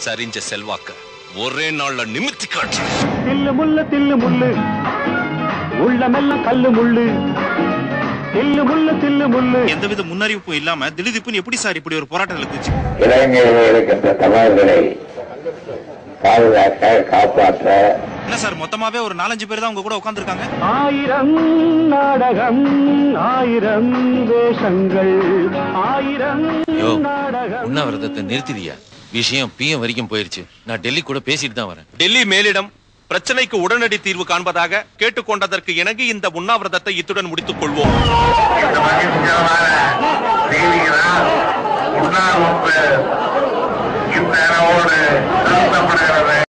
சரிஞ்ச செல்வாக்க ஒரே நாள்ல நிமித்தி காட்டு தில்லு முள்ளு தில்லு முள்ளு உள்ளமெல்லாம் கல்லு முள்ளு தில்லு முள்ளு தில்லு முள்ளு எந்தவித முன்னறிவிப்பும் இல்லாம திடீர்னு எப்படி சார் இப்படி ஒரு போராட்டத்தில் குதிச்சு இளைஞர்கள் இருக்கின்ற சவால்களை பாதுகாக்க காப்பாற்ற என்ன சார் மொத்தமாவே ஒரு நாலஞ்சு பேர் தான் உங்க கூட உட்காந்துருக்காங்க ஆயிரம் நாடகம் ஆயிரம் வேஷங்கள் ஆயிரம் யோ நாடகம் உண்ணாவிரதத்தை நிறுத்திடியா விஷயம் பிஎம் வரைக்கும் போயிருச்சு நான் டெல்லி கூட பேசிட்டு தான் வரேன் டெல்லி மேலிடம் பிரச்சனைக்கு உடனடி தீர்வு காண்பதாக கேட்டுக்கொண்டதற்கு இணங்கி இந்த உண்ணாவிரதத்தை இத்துடன் முடித்துக் கொள்வோம் இந்த மகிழ்ச்சிகரமான செய்திகளால் உண்ணாவிரத இந்த அளவோடு நிறுத்தப்படுகிறது